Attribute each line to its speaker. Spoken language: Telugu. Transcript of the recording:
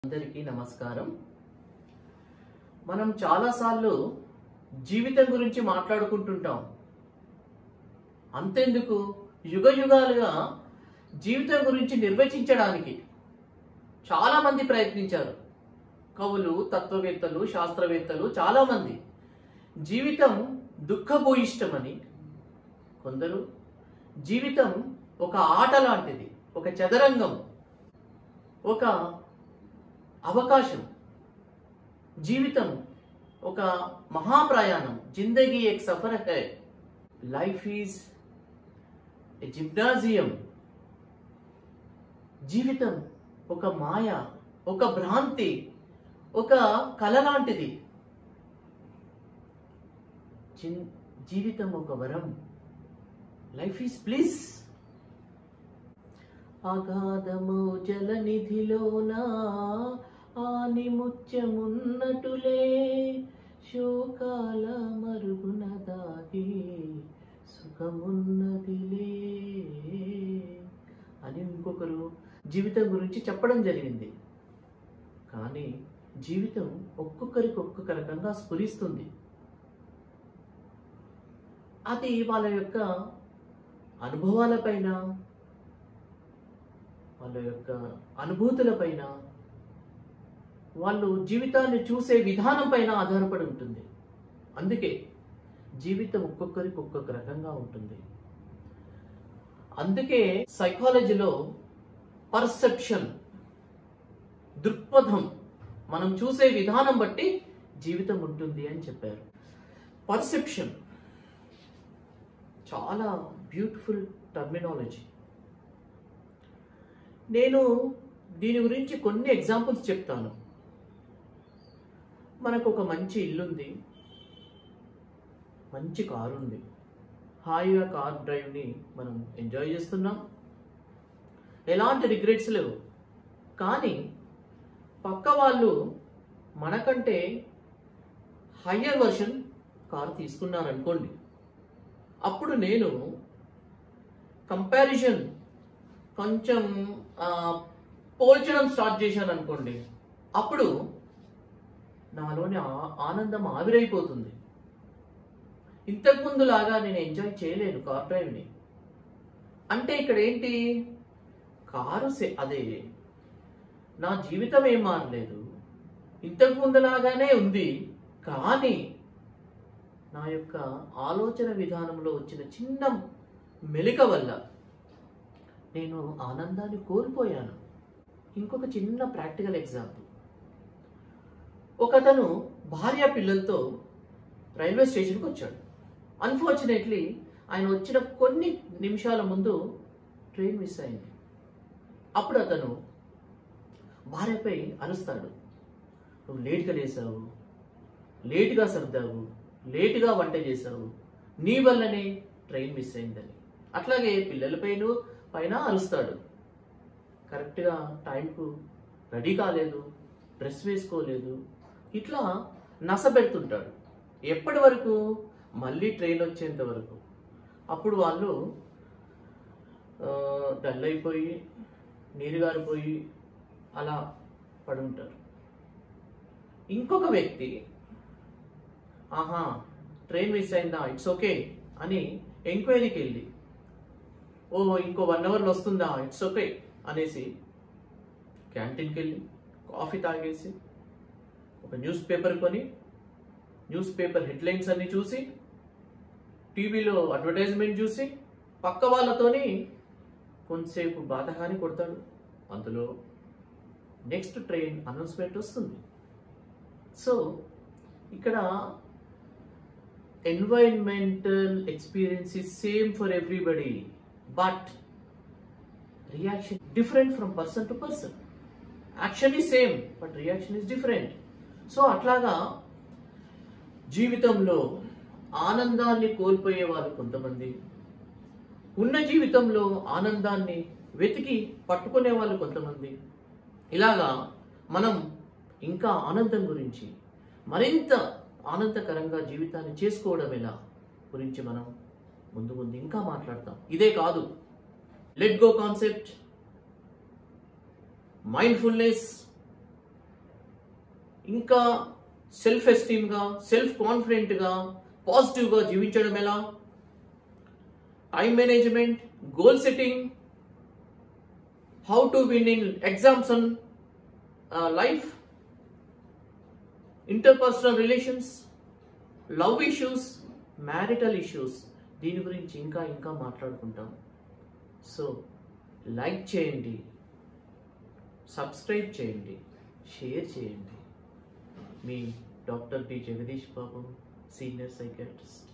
Speaker 1: అందరికీ నమస్కారం మనం చాలాసార్లు జీవితం గురించి మాట్లాడుకుంటుంటాం అంతెందుకు యుగ యుగాలుగా జీవితం గురించి నిర్వచించడానికి చాలా మంది ప్రయత్నించారు కవులు తత్వవేత్తలు శాస్త్రవేత్తలు చాలా మంది జీవితం దుఃఖభూయిష్టమని కొందరు జీవితం ఒక ఆట లాంటిది ఒక చదరంగం ఒక అవకాశం జీవితం ఒక మహాప్రయాణం జిందగీ ఎక్ సఫర్ హై లైఫ్ ఈజ్ జిమ్నాజియం జీవితం ఒక మాయ ఒక భ్రాంతి ఒక కళ లాంటిది జిన్- జీవితం ఒక వరం లైఫ్ ఈజ్ ప్లీజ్ అగాధము జలనిధిలోన ఆని ముత్యమున్నటులే శోకాల మరుగున దాగి సుఖమున్నదిలే అని ఇంకొకరు జీవితం గురించి చెప్పడం జరిగింది కానీ జీవితం ఒక్కొక్కరికి ఒక్కొక్క రకంగా స్ఫురిస్తుంది అది వాళ్ళ యొక్క అనుభవాలపైన వాళ్ళ యొక్క అనుభూతులపైన వాళ్ళు జీవితాన్ని చూసే విధానం పైన ఆధారపడి ఉంటుంది అందుకే జీవితం ఒక్కొక్కరికి ఒక్కొక్క రకంగా ఉంటుంది అందుకే సైకాలజీలో పర్సెప్షన్ దృక్పథం మనం చూసే విధానం బట్టి జీవితం ఉంటుంది అని చెప్పారు పర్సెప్షన్ చాలా బ్యూటిఫుల్ టర్మినాలజీ నేను దీని గురించి కొన్ని ఎగ్జాంపుల్స్ చెప్తాను మనకు ఒక మంచి ఇల్లుంది మంచి కారు ఉంది హాయిగా కార్ డ్రైవ్ని మనం ఎంజాయ్ చేస్తున్నాం ఎలాంటి రిగ్రెట్స్ లేవు కానీ పక్క వాళ్ళు మనకంటే హయ్యర్ వర్షన్ కారు తీసుకున్నారనుకోండి అప్పుడు నేను కంపారిజన్ కొంచెం ఆ, పోల్చడం స్టార్ట్ చేశాను అనుకోండి అప్పుడు నాలోని ఆ- ఆనందం ఆవిరైపోతుంది ఇంతకుముందు లాగా నేను ఎంజాయ్ చేయలేను కార్ డ్రైవ్ని అంటే ఇక్కడ ఏంటి కారు సే- అదే నా జీవితం ఏం మారలేదు ఇంతకు ముందులాగానే ఉంది కానీ నా యొక్క ఆలోచన విధానంలో వచ్చిన చిన్న మెలిక వల్ల నేను ఆనందాన్ని కోల్పోయాను ఇంకొక చిన్న ప్రాక్టికల్ ఎగ్జాంపుల్ ఒకతను భార్య పిల్లలతో రైల్వే స్టేషన్కి వచ్చాడు అన్ఫార్చునేట్లీ ఆయన వచ్చిన కొన్ని నిమిషాల ముందు ట్రైన్ మిస్ అయింది అప్పుడు అతను భార్యపై అరుస్తాడు నువ్వు లేట్గా లేసావు లేటుగా సర్దావు లేటుగా వంట చేసావు నీ వల్లనే ట్రైన్ మిస్ అయిందని అట్లాగే పిల్లలపైన పైన అరుస్తాడు కరెక్ట్గా టైంకు రెడీ కాలేదు డ్రెస్ వేసుకోలేదు ఇట్లా నస పెడుతుంటాడు ఎప్పటి వరకు మళ్ళీ ట్రైన్ వచ్చేంత వరకు అప్పుడు వాళ్ళు ఆ, డల్ అయిపోయి నీరు గారిపోయి అలా పడి ఉంటారు ఇంకొక వ్యక్తి ఆహా ట్రైన్ మిస్ అయిందా ఇట్స్ ఓకే అని ఎంక్వైరీకి వెళ్ళి ఓ ఇంకో వన్ అవర్లో వస్తుందా ఇట్స్ ఓకే అనేసి క్యాంటీన్కి వెళ్ళి కాఫీ తాగేసి ఒక న్యూస్ పేపర్ కొని న్యూస్ పేపర్ హెడ్లైన్స్ అన్ని చూసి టీవీలో అడ్వర్టైజ్మెంట్ చూసి పక్క వాళ్ళతోని కొంతసేపు బాధహాని కొడతాడు అందులో నెక్స్ట్ ట్రైన్ అనౌన్స్మెంట్ వస్తుంది సో ఇక్కడ environmental experience is same for everybody but reaction different from person to person action ఈ same but reaction is different so అట్లాగా జీవితంలో ఆనందాన్ని కోల్పోయే వాళ్ళు కొంతమంది ఉన్న జీవితంలో ఆనందాన్ని వెతికి పట్టుకునే వాళ్ళు కొంతమంది ఇలాగా మనం ఇంకా ఆనందం గురించి మరింత ఆనందకరంగా జీవితాన్ని చేసుకోవడం ఎలా గురించి మనం ముందు ముందు ఇంకా మాట్లాడతాం ఇదే కాదు లెట్ గో కాన్సెప్ట్ మైండ్ఫుల్నెస్ ఇంకా సెల్ఫ్ ఎస్టీమ్గా సెల్ఫ్ కాన్ఫిడెంట్గా పాజిటివ్గా జీవించడం ఎలా time management goal setting how to win in exams and life interpersonal relations love issues marital issues దీని గురించి ఇంకా ఇంకా మాట్లాడుకుంటాం సో లైక్ చేయండి సబ్స్క్రైబ్ చేయండి షేర్ చేయండి మీ doctor D Jagadish Babu senior psychiatrist